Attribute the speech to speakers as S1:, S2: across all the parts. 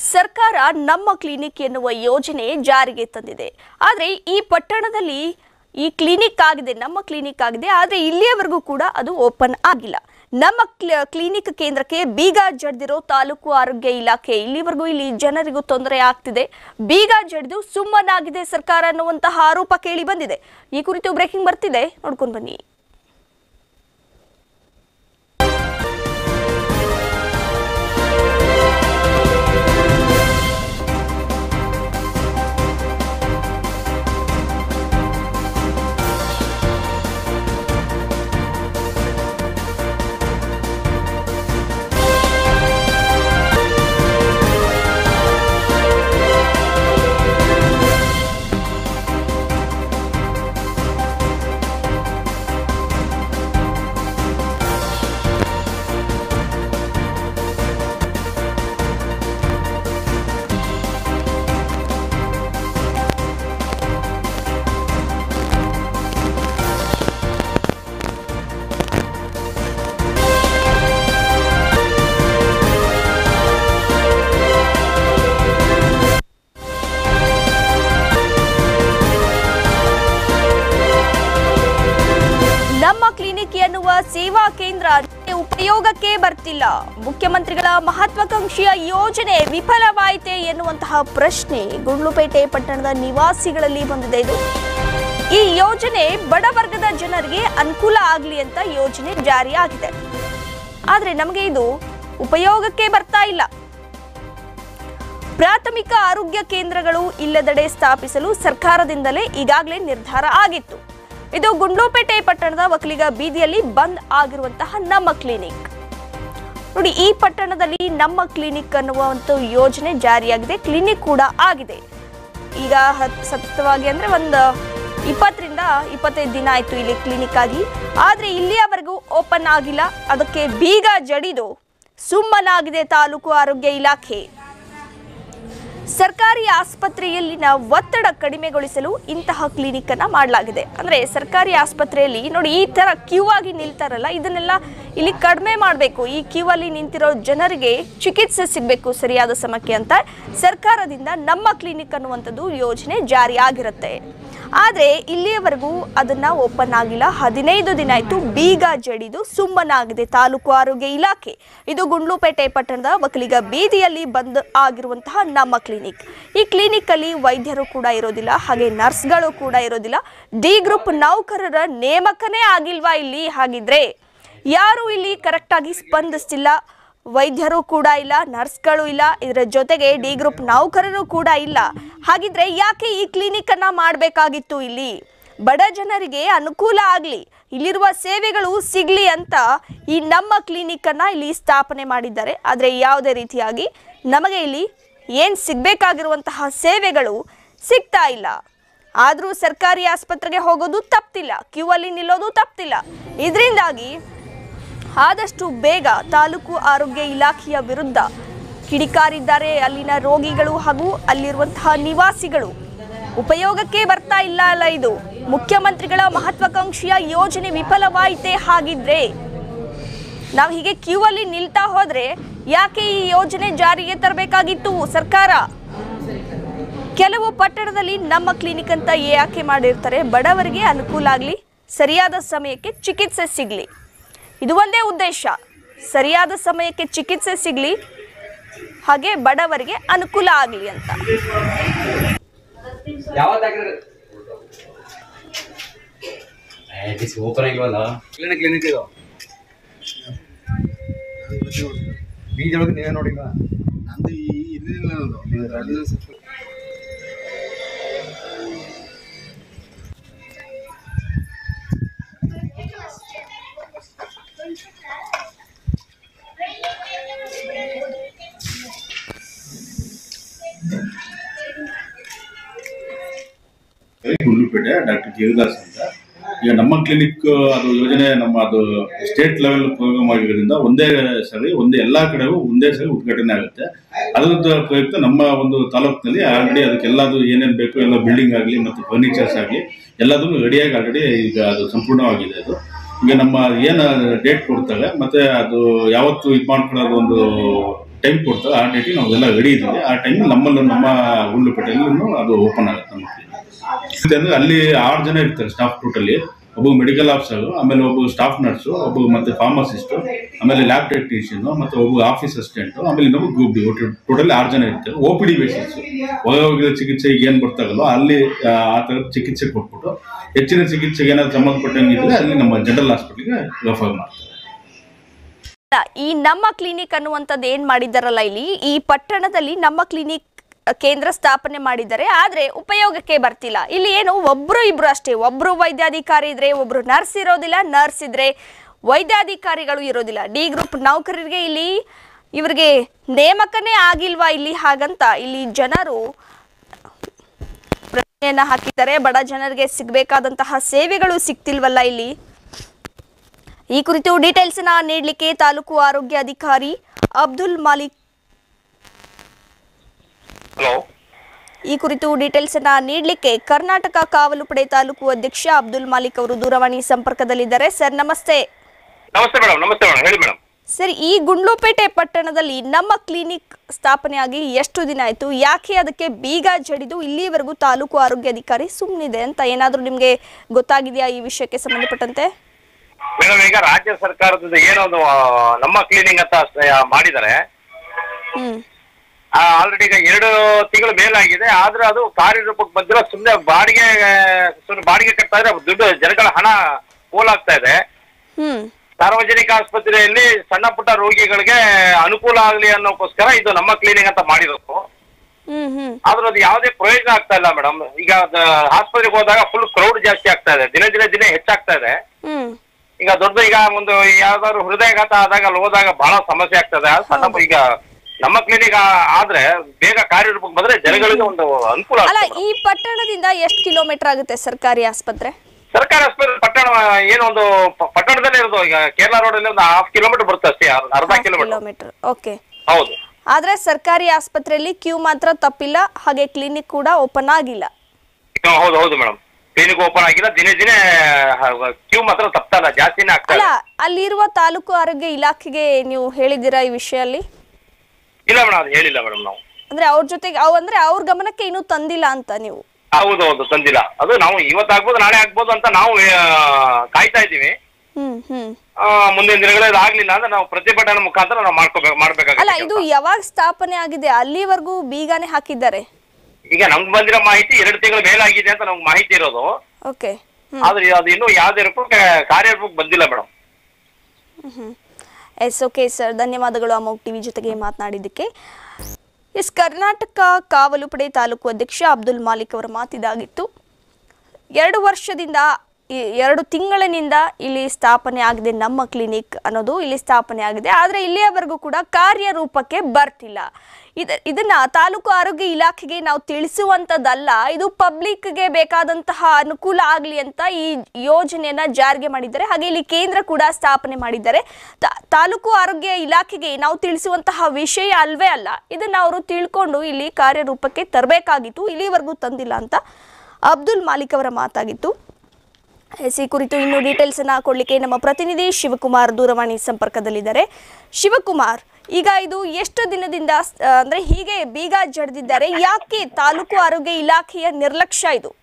S1: ಸರ್ಕಾರ ನಮ್ಮ ಕ್ಲಿನಿಕ್ ಎನ್ನುವ ಯೋಜನೆ ಜಾರಿಗೆ ತಂದಿದೆ ಆದರೆ ಈ ಪಟ್ಟಣದಲ್ಲಿ ಈ ಕ್ಲಿನಿಕ್ ಆಗಿದೆ ನಮ್ಮ ಕ್ಲಿನಿಕ್ ಆಗಿದೆ ಆದರೆ ಇಲ್ಲಿಯವರೆಗೂ ಕೂಡ ಅದು ಓಪನ್ ಆಗಿಲ್ಲ ನಮ್ಮ ಕ್ಲ- ಕ್ಲಿನಿಕ್ ಕೇಂದ್ರಕ್ಕೆ ಬೀಗ ಜಡ್ದಿರೋ ತಾಲೂಕು ಆರೋಗ್ಯ ಇಲಾಖೆ ಇಲ್ಲಿವರೆಗೂ ಇಲ್ಲಿ ಜನರಿಗೂ ತೊಂದರೆ ಆಗ್ತಿದೆ ಬೀಗ ಜಡ್ದು ಸುಮ್ಮನಾಗಿದೆ ಸರ್ಕಾರ ಅನ್ನುವಂತಹ ಆರೋಪ ಕೇಳಿ ಬಂದಿದೆ ಈ ಕುರಿತು ಬ್ರೇಕಿಂಗ್ ಬರ್ತಿದೆ ನೋಡ್ಕೊಂಡು ಬನ್ನಿ ನಮ್ಮ ಕ್ಲಿನಿಕ್ ಎನ್ನುವ ಸೇವಾ ಕೇಂದ್ರ ಉಪಯೋಗಕ್ಕೆ ಬರ್ತಿಲ್ಲ ಮುಖ್ಯಮಂತ್ರಿಗಳ ಮಹತ್ವಾಕಾಂಕ್ಷಿಯ ಯೋಜನೆ ವಿಫಲವಾಯಿತೆ ಎನ್ನುವಂತಹ ಪ್ರಶ್ನೆ ಗುಂಡ್ಲುಪೇಟೆ ಪಟ್ಟಣದ ನಿವಾಸಿಗಳಲ್ಲಿ ಬಂದಿದೆ ಇದು ಈ ಯೋಜನೆ ಬಡವರ್ಗದ ಜನರಿಗೆ ಅನುಕೂಲ ಆಗಲಿ ಅಂತ ಯೋಜನೆ ಜಾರಿಯಾಗಿದೆ ಆದರೆ ನಮಗೆ ಇದು ಉಪಯೋಗಕ್ಕೆ ಬರ್ತಾ ಇಲ್ಲ ಪ್ರಾಥಮಿಕ ಆರೋಗ್ಯ ಕೇಂದ್ರಗಳು ಇಲ್ಲದೆಡೆ ಸ್ಥಾಪಿಸಲು ಸರ್ಕಾರದಿಂದಲೇ ಈಗಾಗಲೇ ನಿರ್ಧಾರ ಆಗಿತ್ತು ಇದು ಗುಂಡ್ಲುಪೇಟೆ ಪಟ್ಟಣದ ಒಕ್ಕಲಿಗ ಬೀದಿಯಲ್ಲಿ ಬಂದ್ ಆಗಿರುವಂತಹ ನಮ್ಮ ಕ್ಲಿನಿಕ್ ನೋಡಿ ಈ ಪಟ್ಟಣದಲ್ಲಿ ನಮ್ಮ ಕ್ಲಿನಿಕ್ ಅನ್ನುವ ಒಂದು ಯೋಜನೆ ಜಾರಿಯಾಗಿದೆ ಕ್ಲಿನಿಕ್ ಕೂಡ ಆಗಿದೆ ಈಗ ಹತ್ ಸತತವಾಗಿ ಅಂದ್ರೆ ಒಂದು ಇಪ್ಪತ್ತರಿಂದ ಇಪ್ಪತ್ತೈದು ದಿನ ಆಯ್ತು ಇಲ್ಲಿ ಕ್ಲಿನಿಕ್ ಆಗಿ ಆದ್ರೆ ಇಲ್ಲಿಯವರೆಗೂ ಓಪನ್ ಆಗಿಲ್ಲ ಅದಕ್ಕೆ ಬೀಗ ಜಡಿದು ಸುಮ್ಮನಾಗಿದೆ ತಾಲೂಕು ಆರೋಗ್ಯ ಇಲಾಖೆ ಸರ್ಕಾರಿ ಆಸ್ಪತ್ರೆಯಲ್ಲಿನ ಒತ್ತಡ ಕಡಿಮೆಗೊಳಿಸಲು ಇಂತಹ ಕ್ಲಿನಿಕ್ ಅನ್ನ ಮಾಡಲಾಗಿದೆ ಅಂದ್ರೆ ಸರ್ಕಾರಿ ಆಸ್ಪತ್ರೆಯಲ್ಲಿ ನೋಡಿ ಈ ತರ ಕ್ಯೂ ಆಗಿ ನಿಲ್ತಾರಲ್ಲ ಇದನ್ನೆಲ್ಲ ಇಲ್ಲಿ ಕಡಿಮೆ ಮಾಡಬೇಕು ಈ ಕ್ಯೂ ಅಲ್ಲಿ ನಿಂತಿರೋ ಜನರಿಗೆ ಚಿಕಿತ್ಸೆ ಸಿಗಬೇಕು ಸರಿಯಾದ ಸಮಯಕ್ಕೆ ಅಂತ ಸರ್ಕಾರದಿಂದ ನಮ್ಮ ಕ್ಲಿನಿಕ್ ಅನ್ನುವಂಥದ್ದು ಯೋಜನೆ ಜಾರಿ ಆಗಿರುತ್ತೆ ಆದರೆ ಇಲ್ಲಿಯವರೆಗೂ ಅದನ್ನ ಓಪನ್ ಆಗಿಲ್ಲ ಹದಿನೈದು ದಿನ ಆಯಿತು ಬೀಗ ಜಡಿದು ಸುಮ್ಮನಾಗಿದೆ ತಾಲೂಕು ಆರೋಗ್ಯ ಇಲಾಖೆ ಇದು ಗುಂಡ್ಲುಪೇಟೆ ಪಟ್ಟಣದ ಒಕ್ಕಲಿಗ ಬೀದಿಯಲ್ಲಿ ಬಂದ್ ಆಗಿರುವಂತಹ ನಮ್ಮ ಕ್ಲಿನಿಕ್ ಈ ಕ್ಲಿನಿಕ್ ಅಲ್ಲಿ ವೈದ್ಯರು ಕೂಡ ಇರೋದಿಲ್ಲ ಹಾಗೆ ನರ್ಸ್ಗಳು ಕೂಡ ಇರೋದಿಲ್ಲ ಡಿ ಗ್ರೂಪ್ ನೌಕರರ ನೇಮಕನೇ ಆಗಿಲ್ವಾ ಇಲ್ಲಿ ಹಾಗಿದ್ರೆ ಯಾರು ಇಲ್ಲಿ ಕರೆಕ್ಟಾಗಿ ಸ್ಪಂದಿಸ್ತಿಲ್ಲ ವೈದ್ಯರು ಕೂಡ ಇಲ್ಲ ನರ್ಸ್ಗಳು ಇಲ್ಲ ಇದರ ಜೊತೆಗೆ ಡಿ ಗ್ರೂಪ್ ನೌಕರರು ಕೂಡ ಇಲ್ಲ ಹಾಗಿದ್ರೆ ಯಾಕೆ ಈ ಕ್ಲಿನಿಕ್ ಅನ್ನ ಮಾಡಬೇಕಾಗಿತ್ತು ಇಲ್ಲಿ ಬಡ ಜನರಿಗೆ ಅನುಕೂಲ ಆಗಲಿ ಇಲ್ಲಿರುವ ಸೇವೆಗಳು ಸಿಗ್ಲಿ ಅಂತ ಈ ನಮ್ಮ ಕ್ಲಿನಿಕ್ ಅನ್ನ ಇಲ್ಲಿ ಸ್ಥಾಪನೆ ಮಾಡಿದ್ದಾರೆ ಆದರೆ ಯಾವುದೇ ರೀತಿಯಾಗಿ ನಮಗೆ ಇಲ್ಲಿ ಏನು ಸಿಗಬೇಕಾಗಿರುವಂತಹ ಸೇವೆಗಳು ಸಿಗ್ತಾ ಇಲ್ಲ ಆದರೂ ಸರ್ಕಾರಿ ಆಸ್ಪತ್ರೆಗೆ ಹೋಗೋದು ತಪ್ತಿಲ್ಲ ಕ್ಯೂ ಅಲ್ಲಿ ನಿಲ್ಲೋದು ತಪ್ತಿಲ್ಲ ಇದರಿಂದಾಗಿ ಆದಷ್ಟು ಬೇಗ ತಾಲೂಕು ಆರೋಗ್ಯ ಇಲಾಖೆಯ ವಿರುದ್ಧ ಕಿಡಿಕಾರಿದ್ದಾರೆ ಅಲ್ಲಿನ ರೋಗಿಗಳು ಹಾಗೂ ಅಲ್ಲಿರುವಂತಹ ನಿವಾಸಿಗಳು ಉಪಯೋಗಕ್ಕೆ ಬರ್ತಾ ಇಲ್ಲ ಅಲ್ಲ ಇದು ಮುಖ್ಯಮಂತ್ರಿಗಳ ಮಹತ್ವಾಕಾಂಕ್ಷಿಯ ಯೋಜನೆ ವಿಫಲವಾಯಿತೆ ಹಾಗಿದ್ರೆ ನಾವು ಹೀಗೆ ಕ್ಯೂ ಅಲ್ಲಿ ನಿಲ್ತಾ ಹೋದ್ರೆ ಯಾಕೆ ಈ ಯೋಜನೆ ಜಾರಿಗೆ ತರಬೇಕಾಗಿತ್ತು ಸರ್ಕಾರ ಕೆಲವು ಪಟ್ಟಣದಲ್ಲಿ ನಮ್ಮ ಕ್ಲಿನಿಕ್ ಅಂತ ಯಾಕೆ ಮಾಡಿರ್ತಾರೆ ಬಡವರಿಗೆ ಅನುಕೂಲ ಆಗಲಿ ಸರಿಯಾದ ಸಮಯಕ್ಕೆ ಚಿಕಿತ್ಸೆ ಸಿಗಲಿ ಇದು ಒಂದೇ ಉದ್ದೇಶ ಸರಿಯಾದ ಸಮಯಕ್ಕೆ ಚಿಕಿತ್ಸೆ ಸಿಗಲಿ ಹಾಗೆ ಬಡವರಿಗೆ ಅನುಕೂಲ ಆಗಲಿ ಅಂತ
S2: ಯಾವತ್ತಾಗಿದ್ರೆ ಓಪನ್ ಆಗಿಲ್ವಲ್ಲ ಕ್ಲಿನಿಕ್ ಕ್ಲಿನಿಕ್ ಇದು ಬೀಜೊಳಗೆ ನೀವೇ ನೋಡಿಲ್ಲ
S3: ನಂದು ಈ ಇರ್ಲಿಲ್ಲ ನಂದು. ಅಲ್ಲಿಂದ ಸ್ವಲ್ಪ ಗುಂಡ್ಲುಪೇಟೆ ಡಾಕ್ಟರ್ ಜೀವದಾಸ್ ಅಂತ ಈಗ ನಮ್ಮ ಕ್ಲಿನಿಕ್ ಅದು ಯೋಜನೆ ನಮ್ಮ ಅದು ಸ್ಟೇಟ್ ಲೆವೆಲ್ ಪ್ರೋಗ್ರಾಮ್ ಆಗಿರೋದ್ರಿಂದ ಒಂದೇ ಸರಿ ಒಂದೇ ಎಲ್ಲಾ ಕಡೆಗೂ ಒಂದೇ ಸರಿ ಉದ್ಘಾಟನೆ ಆಗುತ್ತೆ ಅದರದ ಪ್ರಯುಕ್ತ ನಮ್ಮ ಒಂದು ತಾಲೂಕಿನಲ್ಲಿ ಆಲ್ರೆಡಿ ಅದಕ್ಕೆಲ್ಲದು ಏನೇನು ಬೇಕು ಎಲ್ಲ ಬಿಲ್ಡಿಂಗ್ ಆಗಲಿ ಮತ್ತು ಫರ್ನಿಚರ್ಸ್ ಆಗಲಿ ಎಲ್ಲದನ್ನು ರೆಡಿಯಾಗಿ ಆಲ್ರೆಡಿ ಈಗ ಅದು ಸಂಪೂರ್ಣವಾಗಿದೆ ಅದು ಈಗ ನಮ್ಮ ಏನು ಡೇಟ್ ಕೊಡ್ತಾರೆ ಮತ್ತೆ ಅದು ಯಾವತ್ತು ಇದು ಮಾಡ್ಕೊಳ್ಳೋದು ಒಂದು ಟೈಮ್ ಕೊಡ್ತಾರೆ ಆ ಡೇಟಿಗೆ ನಾವು ಎಲ್ಲ ರೆಡಿ ಇದ್ದೀವಿ ಆ ಟೈಮ್ ನಮ್ಮಲ್ಲಿ ನಮ್ಮ ಗುಂಡ್ಲುಪೇಟೆಯಲ್ಲೂ ಅದು ಓಪನ್ ಆಗುತ್ತೆ ನಮ್ಮ clinic. ಅಂದ್ರೆ ಅಲ್ಲಿ ಆರು ಜನ ಇರ್ತಾರೆ ಸ್ಟಾಫ್ ಟೋಟಲಿ ಒಬ್ಬ ಮೆಡಿಕಲ್ ಆಫೀಸರ್ ಆಮೇಲೆ ಒಬ್ಬ ಸ್ಟಾಫ್ ನರ್ಸು ಒಬ್ಬ ಮತ್ತೆ ಫಾರ್ಮಸಿಸ್ಟ್ ಆಮೇಲೆ ಲ್ಯಾಬ್ ಟೆಕ್ನಿಷಿಯನ್ ಮತ್ತೆ ಒಬ್ಬ ಆಫೀಸ್ ಅಸಿಸ್ಟೆಂಟ್ ಆಮೇಲೆ ಇನ್ನೊಬ್ಬ ಗ್ರೂಪ್ ಡಿ ಟೋಟಲಿ ಆರು ಜನ ಇರ್ತಾರೆ ಒ ಪಿ ಡಿ ಬೇಸಿಸ್ ಹೊರಗೋಗಿರೋ ಚಿಕಿತ್ಸೆಗೆ ಏನು ಬರ್ತಾರಲ್ಲೋ ಅಲ್ಲಿ ಆ, ಆ ಥರದ ಚಿಕಿತ್ಸೆ ಕೊಟ್ಬಿಟ್ಟು ಹೆಚ್ಚಿನ ಚಿಕಿತ್ಸೆಗೆ ಏನಾದ್ರು ಸಂಬಂಧಪಟ್ಟಂಗೆ ಇದ್ರೆ ಅಲ್ಲಿ ನಮ್ಮ ಜನರಲ್ ಹಾಸ್ಪಿಟಲ್ಗೆ ರೆಫರ್ ಮಾಡ್ತಾರೆ
S1: ಈ ನಮ್ಮ ಕ್ಲಿನಿಕ್ ಅನ್ನುವಂಥದ್ದು ಏನ್ ಮಾಡಿದಾರಲ್ಲ ಇಲ್ಲಿ ಈ ಪಟ್ಟಣದಲ್ಲಿ ನಮ್ಮ ಕ್ಲಿನಿಕ್ ಕೇಂದ್ರ ಸ್ಥಾಪನೆ ಮಾಡಿದ್ದಾರೆ ಆದ್ರೆ ಉಪಯೋಗಕ್ಕೆ ಬರ್ತಿಲ್ಲ ಇಲ್ಲಿ ಏನು ಒಬ್ರು ಇಬ್ರು ಅಷ್ಟೇ ಒಬ್ರು ವೈದ್ಯಾಧಿಕಾರಿ ಇದ್ರೆ ಒಬ್ರು ನರ್ಸ್ ಇರೋದಿಲ್ಲ ನರ್ಸ್ ಇದ್ರೆ ವೈದ್ಯಾಧಿಕಾರಿಗಳು ಇರೋದಿಲ್ಲ ಡಿ ಗ್ರೂಪ್ ನೌಕರರಿಗೆ ಇಲ್ಲಿ ಇವರಿಗೆ ನೇಮಕನೇ ಆಗಿಲ್ವಾ ಇಲ್ಲಿ ಹಾಗಂತ ಇಲ್ಲಿ ಜನರು ಪ್ರಶ್ನೆಯನ್ನ ಹಾಕಿದ್ದಾರೆ ಬಡ ಜನರಿಗೆ ಸಿಗಬೇಕಾದಂತಹ ಸೇವೆಗಳು ಸಿಗ್ತಿಲ್ವಲ್ಲ ಇಲ್ಲಿ ಈ ಕುರಿತು ಡೀಟೇಲ್ಸ್ ನ ನೀಡಲಿಕ್ಕೆ ತಾಲೂಕು ಆರೋಗ್ಯ ಅಧಿಕಾರಿ ಅಬ್ದುಲ್ ಮಾಲಿಕ್
S4: ಹಲೋ
S1: ಈ ಕುರಿತು ಡೀಟೇಲ್ಸ್ ಅನ್ನ ನೀಡಲಿಕ್ಕೆ ಕರ್ನಾಟಕ ಕಾವಲು ಪಡೆ ತಾಲೂಕು ಅಧ್ಯಕ್ಷ ಅಬ್ದುಲ್ ಮಾಲಿಕ್ ಅವರು ದೂರವಾಣಿ ಸಂಪರ್ಕದಲ್ಲಿದ್ದಾರೆ ಸರ್ ನಮಸ್ತೆ
S4: ನಮಸ್ತೆ ಮೇಡಮ್ ನಮಸ್ತೆ ಮೇಡಮ್ ಹೇಳಿ ಮೇಡಮ್
S1: ಸರ್ ಈ ಗುಂಡ್ಲುಪೇಟೆ ಪಟ್ಟಣದಲ್ಲಿ ನಮ್ಮ ಕ್ಲಿನಿಕ್ ಸ್ಥಾಪನೆಯಾಗಿ ಎಷ್ಟು ದಿನ ಆಯಿತು ಯಾಕೆ ಅದಕ್ಕೆ ಬೀಗ ಜಡಿದು ಇಲ್ಲಿವರೆಗೂ ತಾಲೂಕು ಆರೋಗ್ಯ ಅಧಿಕಾರಿ ಸುಮ್ಮನಿದೆ ಅಂತ ಏನಾದರೂ ನಿಮಗೆ ಗೊತ್ತಾಗಿದೆಯಾ ಈ ವಿಷಯಕ್ಕೆ ಸಂಬಂಧಪಟ್ಟಂತೆ
S4: ಮೇಡಮ್ ಈಗ ರಾಜ್ಯ ಸರ್ಕಾರದಿಂದ ಏನೋ ಒಂದು ಆ, ನಮ್ಮ ಕ್ಲೀನಿಂಗ್ ಅಂತ ಸ- ಮಾಡಿದ್ದಾರೆ
S1: ಹ್ಮ್
S4: ಆಲ್ರೆಡಿ ಈಗ ಎರಡು ತಿಂಗಳು ಮೇಲಾಗಿದೆ ಆದ್ರೆ ಅದು ಕಾರ್ಯರೂಪಕ್ಕೆ ಬಂದಿರೋ ಸುಮ್ಮನೆ ಬಾಡಿಗೆ ಸುಮ್ಮನೆ ಬಾಡಿಗೆ ಕಟ್ತಾ ಇದ್ರೆ ದುಡ್ಡು ಜನಗಳ ಹಣ ಪೋಲಾಗ್ತಾ ಇದೆ
S1: ಹ್ಮ್
S4: ಸಾರ್ವಜನಿಕ ಆಸ್ಪತ್ರೆಯಲ್ಲಿ ಸಣ್ಣ ಪುಟ್ಟ ರೋಗಿಗಳಿಗೆ ಅನುಕೂಲ ಆಗಲಿ ಅನ್ನೋಕ್ಕೋಸ್ಕರ ಇದು ನಮ್ಮ ಕ್ಲೀನಿಂಗ್ ಅಂತ ಮಾಡಿರೋದು
S1: ಹ್ಮ್ ಹ್ಮ್
S4: ಆದ್ರೆ ಅದು ಯಾವುದೇ ಪ್ರಯೋಜನ ಆಗ್ತಾ ಇಲ್ಲ ಮೇಡಮ್ ಈಗ ಅದ್ ಆಸ್ಪತ್ರೆಗೆ ಹೋದಾಗ ಫುಲ್ ಕ್ರೌಡ್ ಜಾಸ್ತಿ ಆಗ್ತಾ ಇದೆ ದಿನ ದಿನ ದಿನ ಹೆಚ್ಚಾಗ್ತಾ ಇದೆ
S1: ಹ್ಮ್
S4: ಈಗ ದೊಡ್ಡ ಈಗ ಒಂದು ಯಾವ್ದಾದ್ರು ಹೃದಯಘಾತ ಆದಾಗ ಅಲ್ಲಿ ಹೋದಾಗ ಬಹಳ ಸಮಸ್ಯೆ ಆಗ್ತದೆ ಅದು ಸಣ್ಣ ಈಗ ನಮ್ಮ ಕ್ಲಿನಿಕ್ ಆದ್ರೆ ಬೇಗ ಕಾರ್ಯರೂಪಕ್ಕೆ ಬಂದ್ರೆ ಜನಗಳಿಗೆ ಒಂದು ಅನುಕೂಲ
S1: ಅಲ್ಲ
S4: ಆಗ್ತದೆ
S1: ಈ ಪಟ್ಟಣದಿಂದ ಎಷ್ಟು ಕಿಲೋಮೀಟರ್ ಆಗುತ್ತೆ ಸರ್ಕಾರಿ ಆಸ್ಪತ್ರೆ
S4: ಸರ್ಕಾರಿ ಆಸ್ಪತ್ರೆ ಪಟ್ಟಣ ಏನೋ ಒಂದು ಪ- ಪಟ್ಟಣದಲ್ಲೇ ಇರೋದು ಈಗ ಕೇರಳ ರೋಡ್ ಅಲ್ಲಿ ಒಂದು ಹಾಫ್ ಕಿಲೋಮೀಟರ್ ಬರುತ್ತೆ ಅಷ್ಟೇ ಅರ್ಧ- ಅರ್ಧ ಕಿಲೋಮೀಟರ್
S1: ಕಿಲೋಮೀಟರ್ ಓಕೆ
S4: ಹೌದು
S1: ಆದ್ರೆ ಸರ್ಕಾರಿ ಆಸ್ಪತ್ರೆಯಲ್ಲಿ ಕ್ಯೂ ಮಾತ್ರ ತಪ್ಪಿಲ್ಲ ಹಾಗೆ ಕ್ಲಿನಿಕ್ ಕೂಡ ಓಪನ್ ಆಗಿಲ್ಲ
S4: ಹಾ, ಹೌದು ಹೌದು ಮೇಡಮ್ ಕ್ಲಿನಿಕ್ ಓಪನ್ ಆಗಿಲ್ಲ ದಿನೇ ದಿನೇ ಕ್ಯೂ ಮಾತ್ರ ತಪ್ತಾ ಇಲ್ಲ ಜಾಸ್ತಿನೇ ಆಗ್ತಾ
S1: ಅಲ್ಲ
S4: ಇಲ್ಲ
S1: ಅಲ್ಲಿರುವ ತಾಲೂಕು ಆರೋಗ್ಯ ಇಲಾಖೆಗೆ ನೀವು ಹೇಳಿದ್ದೀರಾ ಈ ವಿಷಯಲ್ಲಿ
S4: ಇಲ್ಲ ಮೇಡಮ್ ಅದು ಹೇಳಿಲ್ಲ ಮೇಡಮ್ ನಾವು
S1: ಅಂದ್ರೆ ಅವ್ರ ಜೊತೆಗೆ ಅವ್ ಅಂದ್ರೆ ಅವ್ರ ಗಮನಕ್ಕೆ ಇನ್ನೂ ತಂದಿಲ್ಲ ಅಂತ ನೀವು
S4: ಹೌದು ಹೌದು ತಂದಿಲ್ಲ ಅದು ನಾವು ಇವತ್ತಾಗ್ಬೋದು ನಾಳೆ ಆಗ್ಬೋದು ಅಂತ ನಾವು ಆ, ಕಾಯ್ತಾ ಇದ್ದೀವಿ
S1: ಹ್ಮ್ ಹ್ಮ್
S4: ಆ, ಮುಂದಿನ ದಿನಗಳಲ್ಲಿ ಆಗ್ಲಿಲ್ಲ ಅಂದ್ರೆ ನಾವು ಪ್ರತಿಭಟನೆ ಮುಖಾಂತರ ನಾವು ಮಾಡ್ಕೋಬೇಕು
S1: ಅಲ್ಲ
S4: ಮಾಡ್ಬೇಕಾಗುತ್ತೆ
S1: ಇದು ಯಾವಾಗ ಸ್ಥಾಪನೆ ಆಗಿದೆ ಅಲ್ಲಿವರೆಗೂ ಬೀಗಾನೆ ಹಾಕಿದ್ದಾರೆ
S4: ಈಗ ನಮ್ಗೆ ಬಂದಿರೋ ಮಾಹಿತಿ ಎರಡು ತಿಂಗಳ ಮೇಲಾಗಿದೆ ಅಂತ ನಮ್ಗೆ ಮಾಹಿತಿ ಇರೋದು
S1: ಓಕೆ
S4: ಆದ್ರೆ ಅದು ಇನ್ನೂ ಯಾವ್ದೇ ರೂಪಕ್ಕೆ ಕಾರ್ಯರೂಪಕ್ಕೆ ಬಂದಿಲ್ಲ ಮೇಡಮ್
S1: ಎಸ್ ಓಕೆ ಸರ್ ಧನ್ಯವಾದಗಳು ಅಮೋಕ್ ಟಿವಿ ಜೊತೆಗೆ ಮಾತನಾಡಿದ್ದಕ್ಕೆ ಎಸ್ ಕರ್ನಾಟಕ ಕಾವಲು ಪಡೆ ತಾಲೂಕು ಅಧ್ಯಕ್ಷ ಅಬ್ದುಲ್ ಮಾಲಿಕ್ ಅವರ ಮಾತಿದಾಗಿತ್ತು ಎರಡು ವರ್ಷದಿಂದ ಈ- ಎರಡು ತಿಂಗಳಿನಿಂದ ಇಲ್ಲಿ ಸ್ಥಾಪನೆ ಆಗಿದೆ ನಮ್ಮ ಕ್ಲಿನಿಕ್ ಅನ್ನೋದು ಇಲ್ಲಿ ಸ್ಥಾಪನೆ ಆಗಿದೆ ಆದರೆ ಇಲ್ಲಿಯವರೆಗೂ ಕೂಡ ಕಾರ್ಯರೂಪಕ್ಕೆ ಬರ್ತಿಲ್ಲ ಇದ ಇದನ್ನ ತಾಲೂಕು ಆರೋಗ್ಯ ಇಲಾಖೆಗೆ ನಾವು ತಿಳಿಸುವಂಥದ್ದಲ್ಲ ಇದು ಪಬ್ಲಿಕ್ಗೆ ಬೇಕಾದಂತಹ ಅನುಕೂಲ ಆಗಲಿ ಅಂತ ಈ ಯೋಜನೆಯನ್ನ ಜಾರಿಗೆ ಮಾಡಿದ್ದಾರೆ ಹಾಗೆ ಇಲ್ಲಿ ಕೇಂದ್ರ ಕೂಡ ಸ್ಥಾಪನೆ ಮಾಡಿದ್ದಾರೆ ತಾ- ತಾಲೂಕು ಆರೋಗ್ಯ ಇಲಾಖೆಗೆ ನಾವು ತಿಳಿಸುವಂತಹ ವಿಷಯ ಅಲ್ವೇ ಅಲ್ಲ ಇದನ್ನ ಅವರು ತಿಳ್ಕೊಂಡು ಇಲ್ಲಿ ಕಾರ್ಯರೂಪಕ್ಕೆ ತರಬೇಕಾಗಿತ್ತು ಇಲ್ಲಿವರೆಗೂ ತಂದಿಲ್ಲ ಅಂತ ಅಬ್ದುಲ್ ಮಾಲಿಕ್ ಅವರ ಮಾತಾಗಿತ್ತು ಎಸ್ ಈ ಕುರಿತು ಇನ್ನು ಡೀಟೇಲ್ಸ್ ಅನ್ನ ಕೊಡ್ಲಿಕ್ಕೆ ನಮ್ಮ ಪ್ರತಿನಿಧಿ ಶಿವಕುಮಾರ್ ದೂರವಾಣಿ ಸಂಪರ್ಕದಲ್ಲಿದ್ದಾರೆ ಶಿವಕುಮಾರ್ ಈಗ ಇದು ಎಷ್ಟು ದಿನದಿಂದ ಆ, ಅಂದ್ರೆ ಹೀಗೆ ಬೀಗ ಜಡಿದಿದ್ದಾರೆ ಯಾಕೆ ತಾಲೂಕು ಆರೋಗ್ಯ ಇಲಾಖೆಯ ನಿರ್ಲಕ್ಷ್ಯ ಇದು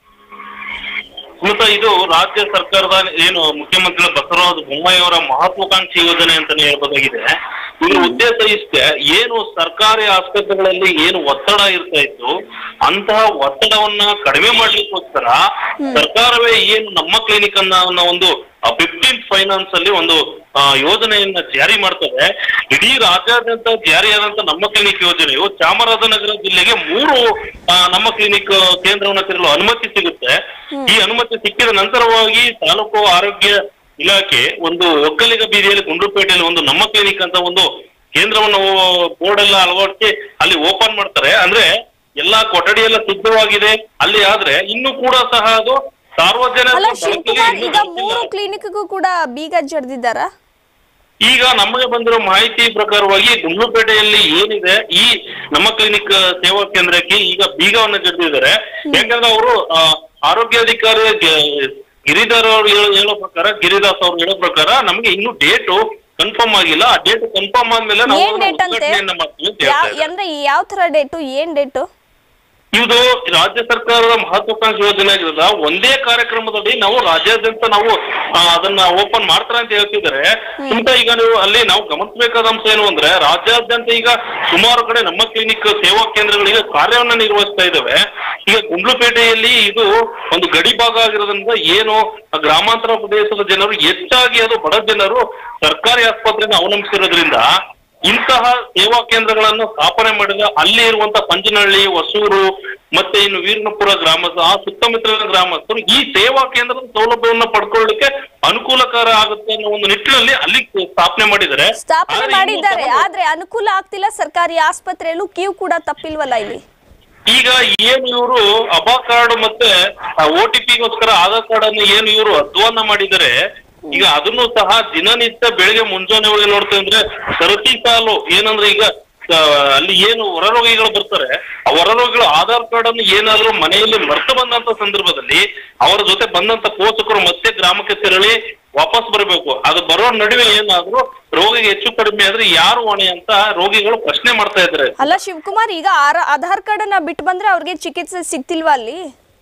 S5: ಸ್ಮಿತಾ ಇದು ರಾಜ್ಯ ಸರ್ಕಾರದ ಏನು ಮುಖ್ಯಮಂತ್ರಿ ಬಸವರಾಜ ಬೊಮ್ಮಾಯಿ ಅವರ ಮಹತ್ವಾಕಾಂಕ್ಷಿ ಯೋಜನೆ ಅಂತಾನೆ ಹೇಳ್ಬೋದಾಗಿದೆ ಇದ್ರ ಉದ್ದೇಶ ಇಷ್ಟೇ ಏನು ಸರ್ಕಾರಿ ಆಸ್ಪತ್ರೆಗಳಲ್ಲಿ ಏನು ಒತ್ತಡ ಇರ್ತಾ ಇತ್ತು ಅಂತಹ ಒತ್ತಡವನ್ನ ಕಡಿಮೆ ಮಾಡ್ಲಿಕ್ಕೋಸ್ಕರ ಸರ್ಕಾರವೇ ಏನು ನಮ್ಮ ಕ್ಲಿನಿಕ್ ಅನ್ನ ಅನ್ನೋ ಒಂದು ಫಿಫ್ಟೀನ್ ಫೈನಾನ್ಸ್ ಅಲ್ಲಿ ಒಂದು ಆ, ಯೋಜನೆಯನ್ನ ಜಾರಿ ಮಾಡ್ತಾರೆ ಇಡೀ ರಾಜ್ಯಾದ್ಯಂತ ಜಾರಿಯಾದಂತ ನಮ್ಮ ಕ್ಲಿನಿಕ್ ಯೋಜನೆಯು ಚಾಮರಾಜನಗರ ಜಿಲ್ಲೆಗೆ ಮೂರು ಆ, ನಮ್ಮ ಕ್ಲಿನಿಕ್ ಕೇಂದ್ರವನ್ನ ತೆರಲು ಅನುಮತಿ ಸಿಗುತ್ತೆ ಈ ಅನುಮತಿ ಸಿಕ್ಕಿದ ನಂತರವಾಗಿ ತಾಲೂಕು ಆರೋಗ್ಯ ಇಲಾಖೆ ಒಂದು ಒಕ್ಕಲಿಗ ಬೀದಿಯಲ್ಲಿ ಗುಂಡ್ಲುಪೇಟೆಯಲ್ಲಿ ಒಂದು ನಮ್ಮ ಕ್ಲಿನಿಕ್ ಅಂತ ಒಂದು ಕೇಂದ್ರವನ್ನು ಬೋರ್ಡ್ ಎಲ್ಲ ಅಳವಡಿಸಿ ಅಲ್ಲಿ ಓಪನ್ ಮಾಡ್ತಾರೆ ಅಂದ್ರೆ ಎಲ್ಲಾ ಕೊಠಡಿ ಎಲ್ಲ ಸಿದ್ಧವಾಗಿದೆ ಅಲ್ಲಿ ಆದ್ರೆ ಇನ್ನು ಕೂಡ ಸಹ ಅದು ಸಾರ್ವಜನಿಕ
S1: ಅಲ್ಲ
S5: ಬಳಕೆಗೆ
S1: ಶಿವಕುಮಾರ್
S5: ಇನ್ನೂ
S1: ಈಗ
S5: ತಲುಪಿಲ್ಲ.
S1: ಮೂರು ಕ್ಲಿನಿಕ್ಗೂ ಕೂಡ ಬೀಗ ಜಡ್ದಿದ್ದಾರಾ
S5: ಈಗ ನಮಗೆ ಬಂದಿರೋ ಮಾಹಿತಿ ಪ್ರಕಾರವಾಗಿ ಗುಂಡ್ಲುಪೇಟೆಯಲ್ಲಿ ಏನಿದೆ ಈ ನಮ್ಮ ಕ್ಲಿನಿಕ್ ಸೇವಾ ಕೇಂದ್ರಕ್ಕೆ ಈಗ ಬೀಗವನ್ನು ಜಡ್ದಿದ್ದಾರೆ ಯಾಕಂದ್ರೆ ಅವರು ಆರೋಗ್ಯಾಧಿಕಾರಿ ಗ- ಗಿರಿಧರ್ ಅವರು ಹೇಳೋ ಹೇಳೋ ಪ್ರಕಾರ ಗಿರಿದಾಸ್ ಅವ್ರು ಹೇಳೋ ಪ್ರಕಾರ ನಮ್ಗೆ ಇನ್ನು ಡೇಟು ಕನ್ಫರ್ಮ್ ಆಗಿಲ್ಲ ಆ ಡೇಟ್ ಕನ್ಫರ್ಮ್ ಆದ್ಮೇಲೆ ನಾವು
S1: ಏನ್ ಡೇಟ್ ಅಂತೆ
S5: ಉದ್ಘಾಟನೆಯನ್ನ ಮಾಡ್ತೀವಿ ಅಂತ
S1: ಯಾವ
S5: ಹೇಳ್ತಾ ಇದ್ದಾರೆ.
S1: ಅಂದ್ರೆ ಯಾವ ತರ ಡೇಟು ಏನ್ ಡೇಟು
S5: ಇದು ರಾಜ್ಯ ಸರ್ಕಾರದ ಮಹತ್ವಾಕಾಂಕ್ಷಿ ಯೋಜನೆ ಆಗಿರೋದ ಒಂದೇ ಕಾರ್ಯಕ್ರಮದಲ್ಲಿ ನಾವು ರಾಜ್ಯಾದ್ಯಂತ ನಾವು ಆ, ಅದನ್ನ ಓಪನ್ ಮಾಡ್ತಾರೆ ಅಂತ ಹೇಳ್ತಿದ್ದಾರೆ ಇಂತ ಈಗ ನೀವು ಅಲ್ಲಿ ನಾವು ಗಮನಿಸಬೇಕಾದ ಅಂಶ ಏನು ಅಂದ್ರೆ ರಾಜ್ಯಾದ್ಯಂತ ಈಗ ಸುಮಾರು ಕಡೆ ನಮ್ಮ ಕ್ಲಿನಿಕ್ ಸೇವಾ ಕೇಂದ್ರಗಳಿಗೆ ಕಾರ್ಯವನ್ನ ನಿರ್ವಹಿಸ್ತಾ ಇದ್ದಾವೆ ಈಗ ಗುಂಡ್ಲುಪೇಟೆಯಲ್ಲಿ ಇದು ಒಂದು ಗಡಿ ಭಾಗ ಆಗಿರೋದ್ರಿಂದ ಏನು ಆ ಗ್ರಾಮಾಂತರ ಪ್ರದೇಶದ ಜನರು ಹೆಚ್ಚಾಗಿ ಅದು ಬಡ ಜನರು ಸರ್ಕಾರಿ ಆಸ್ಪತ್ರೆಯನ್ನು ಅವಲಂಬಿಸಿರೋದ್ರಿಂದ ಇಂತಹ ಸೇವಾ ಕೇಂದ್ರಗಳನ್ನು ಸ್ಥಾಪನೆ ಮಾಡಿದ ಅಲ್ಲಿ ಇರುವಂತ ಪಂಚನಹಳ್ಳಿ ಹೊಸೂರು ಮತ್ತೆ ಇನ್ನು ವೀರನಪುರ ಗ್ರಾಮದ ಆ ಸುತ್ತಮುತ್ತಲಿನ ಗ್ರಾಮಸ್ಥರು ಈ ಸೇವಾ ಕೇಂದ್ರದ ಸೌಲಭ್ಯವನ್ನು ಪಡ್ಕೊಳ್ಳಿಕ್ಕೆ ಅನುಕೂಲಕರ ಆಗುತ್ತೆ ಅನ್ನೋ ಒಂದು ನಿಟ್ಟಿನಲ್ಲಿ ಅಲ್ಲಿ ಸ್ಥಾಪನೆ ಮಾಡಿದ್ದಾರೆ
S1: ಸ್ಥಾಪನೆ
S5: ಆದ್ರೆ ಇನ್ನೂ
S1: ಮಾಡಿದ್ದಾರೆ
S5: ಸಹ
S1: ಆದ್ರೆ ಅನುಕೂಲ ಆಗ್ತಿಲ್ಲ ಸರ್ಕಾರಿ ಆಸ್ಪತ್ರೆಯಲ್ಲೂ ಕ್ಯೂ ಕೂಡ ತಪ್ಪಿಲ್ವಲ್ಲ ಇಲ್ಲಿ
S5: ಈಗ ಏನು ಇವರು ಅಬಾ ಕಾರ್ಡ್ ಮತ್ತೆ ಓ ಟಿ ಪಿಗೋಸ್ಕರ ಆಧಾರ್ ಕಾರ್ಡ್ ಅನ್ನು ಏನು ಇವರು ಅಧ್ವಾನ ಮಾಡಿದರೆ ಈಗ ಅದನ್ನು ಸಹ ದಿನನಿತ್ಯ ಬೆಳಿಗ್ಗೆ ಮುಂಜಾನೆ ಒಳಗೆ ನೋಡ್ತಾ ಇದ್ರೆ ಸರತಿ ಸಾಲು ಏನಂದ್ರೆ ಈಗ ಆ, ಅಲ್ಲಿ ಏನು ಹೊರರೋಗಿಗಳು ಬರ್ತಾರೆ ಆ ಹೊರರೋಗಿಗಳು ಆಧಾರ್ ಕಾರ್ಡ್ ಅನ್ನು ಏನಾದ್ರೂ ಮನೆಯಲ್ಲಿ ಮರೆತು ಬಂದಂತ ಸಂದರ್ಭದಲ್ಲಿ ಅವರ ಜೊತೆ ಬಂದಂತ ಪೋಷಕರು ಮತ್ತೆ ಗ್ರಾಮಕ್ಕೆ ತೆರಳಿ ವಾಪಸ್ ಬರಬೇಕು ಅದು ಬರೋ ನಡುವೆ ಏನಾದ್ರೂ ರೋಗಿಗೆ ಹೆಚ್ಚು ಕಡಿಮೆ ಆದ್ರೆ ಯಾರು ಹೊಣೆ ಅಂತ ರೋಗಿಗಳು ಪ್ರಶ್ನೆ ಮಾಡ್ತಾ ಇದ್ದಾರೆ
S1: ಅಲ್ಲ ಶಿವಕುಮಾರ್ ಈಗ ಆರ- ಆಧಾರ್ ಕಾರ್ಡ್ ಅನ್ನ ಬಿಟ್ಟು ಬಂದ್ರೆ ಅವ್ರಿಗೆ ಚಿಕಿತ್ಸೆ ಸಿಗ್ತಿಲ್ವಾ ಅಲ್ಲಿ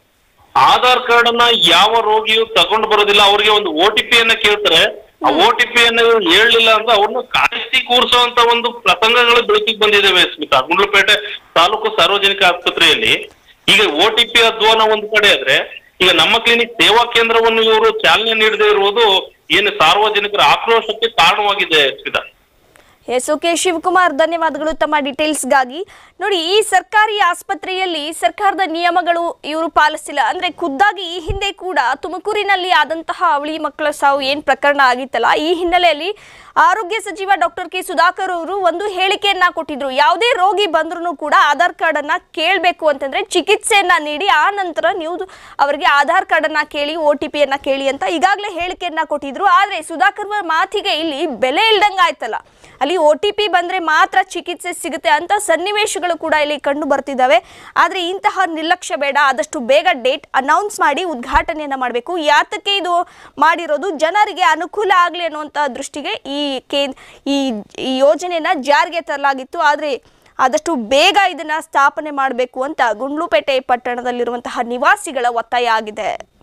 S5: ಆಧಾರ್ ಕಾರ್ಡ್ ಅನ್ನ ಯಾವ ರೋಗಿಯು ತಗೊಂಡು ಬರೋದಿಲ್ಲ ಅವ್ರಿಗೆ ಒಂದು ಓ ಟಿ ಅನ್ನ ಕೇಳ್ತಾರೆ ಆ ಓ ಟಿ ಅನ್ನ ಇವ್ರು ಹೇಳಲಿಲ್ಲ ಅಂದ್ರೆ ಅವ್ರನ್ನ ಕಾಯಿಸಿ ಕೂರಿಸುವಂತ ಒಂದು ಪ್ರಸಂಗಗಳು ಬೆಳಕಿಗೆ ಬಂದಿದ್ದಾವೆ ಸ್ಮಿತಾ ಗುಂಡ್ಲುಪೇಟೆ ತಾಲೂಕು ಸಾರ್ವಜನಿಕ ಆಸ್ಪತ್ರೆಯಲ್ಲಿ ಈಗ ಓ ಟಿ ಪಿ ಅಧ್ವಾನ ಒಂದು ಕಡೆ ಆದ್ರೆ ಈಗ ನಮ್ಮ ಕ್ಲಿನಿಕ್ ಸೇವಾ ಕೇಂದ್ರವನ್ನು ಇವರು ಚಾಲನೆ ನೀಡದೇ ಇರುವುದು ಏನು ಸಾರ್ವಜನಿಕರ ಆಕ್ರೋಶಕ್ಕೆ ಕಾರಣವಾಗಿದೆ ಸ್ಮಿತಾ
S1: ಎಸ್ ಓಕೆ ಶಿವಕುಮಾರ್ ಧನ್ಯವಾದಗಳು ತಮ್ಮ ಡೀಟೇಲ್ಸ್ಗಾಗಿ ನೋಡಿ ಈ ಸರ್ಕಾರಿ ಆಸ್ಪತ್ರೆಯಲ್ಲಿ ಸರ್ಕಾರದ ನಿಯಮಗಳು ಇವರು ಪಾಲಿಸಿಲ್ಲ ಅಂದ್ರೆ ಖುದ್ದಾಗಿ ಈ ಹಿಂದೆ ಕೂಡ ತುಮಕೂರಿನಲ್ಲಿ ಆದಂತಹ ಅವಳಿ ಮಕ್ಕಳ ಸಾವು ಏನ್ ಪ್ರಕರಣ ಆಗಿತ್ತಲ್ಲ ಈ ಹಿನ್ನೆಲೆಯಲ್ಲಿ ಆರೋಗ್ಯ ಸಚಿವ ಡಾಕ್ಟರ್ ಕೆ ಸುಧಾಕರ್ ಅವರು ಒಂದು ಹೇಳಿಕೆಯನ್ನ ಕೊಟ್ಟಿದ್ರು ಯಾವುದೇ ರೋಗಿ ಬಂದ್ರೂ ಕೂಡ ಆಧಾರ್ ಕಾರ್ಡ್ ಅನ್ನ ಕೇಳಬೇಕು ಅಂತಂದ್ರೆ ಚಿಕಿತ್ಸೆಯನ್ನ ನೀಡಿ ಆ ನಂತರ ನೀವು ಅವರಿಗೆ ಆಧಾರ್ ಕಾರ್ಡ್ ಅನ್ನ ಕೇಳಿ ಒ ಟಿ ಪಿಯನ್ನ ಕೇಳಿ ಅಂತ ಈಗಾಗಲೇ ಹೇಳಿಕೆಯನ್ನ ಕೊಟ್ಟಿದ್ರು ಆದ್ರೆ ಸುಧಾಕರ್ ಅವರ ಮಾತಿಗೆ ಇಲ್ಲಿ ಬೆಲೆ ಇಲ್ದಂಗ ಆಯ್ತಲ್ಲ ಅಲ್ಲಿ ಒ ಟಿ ಪಿ ಬಂದ್ರೆ ಮಾತ್ರ ಚಿಕಿತ್ಸೆ ಸಿಗುತ್ತೆ ಅಂತ ಸನ್ನಿವೇಶಗಳು ಕೂಡ ಇಲ್ಲಿ ಕಂಡು ಬರ್ತಿದ್ದಾವೆ ಆದ್ರೆ ಇಂತಹ ನಿರ್ಲಕ್ಷ್ಯ ಬೇಡ ಆದಷ್ಟು ಬೇಗ ಡೇಟ್ ಅನೌನ್ಸ್ ಮಾಡಿ ಉದ್ಘಾಟನೆಯನ್ನ ಮಾಡಬೇಕು ಯಾತಕ್ಕೆ ಇದು ಮಾಡಿರೋದು ಜನರಿಗೆ ಅನುಕೂಲ ಆಗಲಿ ಅನ್ನುವಂಥ ದೃಷ್ಟಿಗೆ ಈ ಕೇ ಈ ಈ ಯೋಜನೆಯನ್ನ ಜಾರಿಗೆ ತರಲಾಗಿತ್ತು ಆದ್ರೆ ಆದಷ್ಟು ಬೇಗ ಇದನ್ನ ಸ್ಥಾಪನೆ ಮಾಡಬೇಕು ಅಂತ ಗುಂಡ್ಲುಪೇಟೆ ಪಟ್ಟಣದಲ್ಲಿರುವಂತಹ ನಿವಾಸಿಗಳ ಒತ್ತಾಯ ಆಗಿದೆ